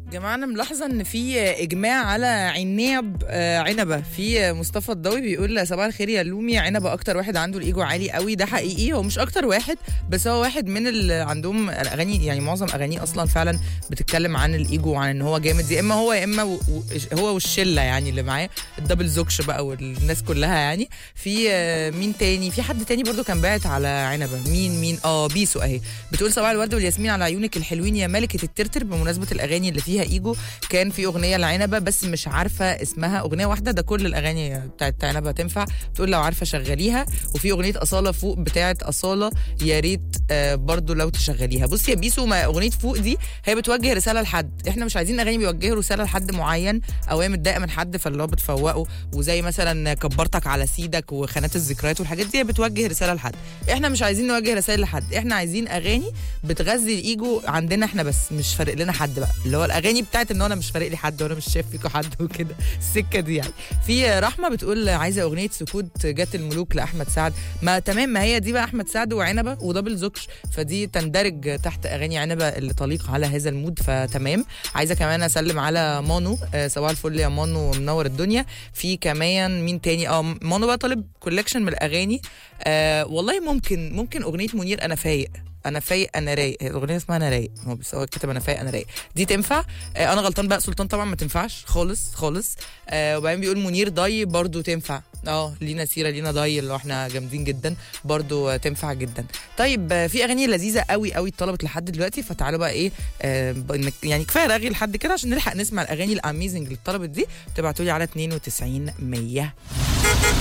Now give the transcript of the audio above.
جماعة أنا ملاحظة إن في إجماع على عناب آه، عنبة في مصطفى الضوي بيقول صباح الخير يا لومي عنبة أكتر واحد عنده الإيجو عالي قوي ده حقيقي هو مش أكتر واحد بس هو واحد من اللي عندهم الأغاني يعني معظم أغانيه أصلا فعلا بتتكلم عن الإيجو وعن إن هو جامد يا إما هو يا إما و- و- هو والشلة يعني اللي معاه الدبل زوكش بقى والناس كلها يعني في آه، مين تاني في حد تاني برضو كان باعت على عنبة مين مين اه بيسو أهي بتقول صباح الورد والياسمين على عيونك الحلوين يا ملكة الترتر بمناسبة الأغاني اللي فيها إيجو كان في أغنية لعنبة بس مش عارفة اسمها أغنية واحدة ده كل الأغاني بتاعت عنبة تنفع تقول لو عارفة شغليها وفي أغنية أصالة فوق بتاعت أصالة يا ريت آه برضو لو تشغليها بصي يا بيسو ما أغنية فوق دي هي بتوجه رسالة لحد احنا مش عايزين أغاني بيوجهوا رسالة لحد معين أو هي متضايقة من حد فاللي هو بتفوقه وزي مثلا كبرتك على سيدك وخانات الذكريات والحاجات دي هي بتوجه رسالة لحد احنا مش عايزين نوجه رسائل لحد احنا عايزين اغاني بتغذي الايجو عندنا احنا بس مش فارق لنا حد بقى اللي هو الاغاني بتاعت ان انا مش فارق لي حد وانا مش شايف فيكم حد وكده السكه دي يعني في رحمه بتقول عايزه اغنيه سكوت جت الملوك لاحمد سعد ما تمام ما هي دي بقى احمد سعد وعنبه ودبل زوكش فدي تندرج تحت اغاني عنبه اللي تليق على هذا المود فتمام عايزه كمان اسلم على مانو آه، صباح الفل يا مانو منور الدنيا في كمان مين تاني اه مانو بقى طالب كولكشن من الاغاني آه والله ممكن ممكن اغنيه منير انا فايق انا فايق انا رايق هي الاغنيه اسمها انا رايق هو بس هو كتب انا فايق انا رايق دي تنفع آه انا غلطان بقى سلطان طبعا ما تنفعش خالص خالص آه وبعدين بيقول منير ضي برضو تنفع اه لينا سيره لينا ضي اللي هو احنا جامدين جدا برضو آه تنفع جدا طيب آه في اغاني لذيذه قوي قوي اتطلبت لحد دلوقتي فتعالوا بقى ايه آه ب- يعني كفايه رغي لحد كده عشان نلحق نسمع الاغاني الاميزنج اللي اتطلبت دي تبعتوا لي على 92 100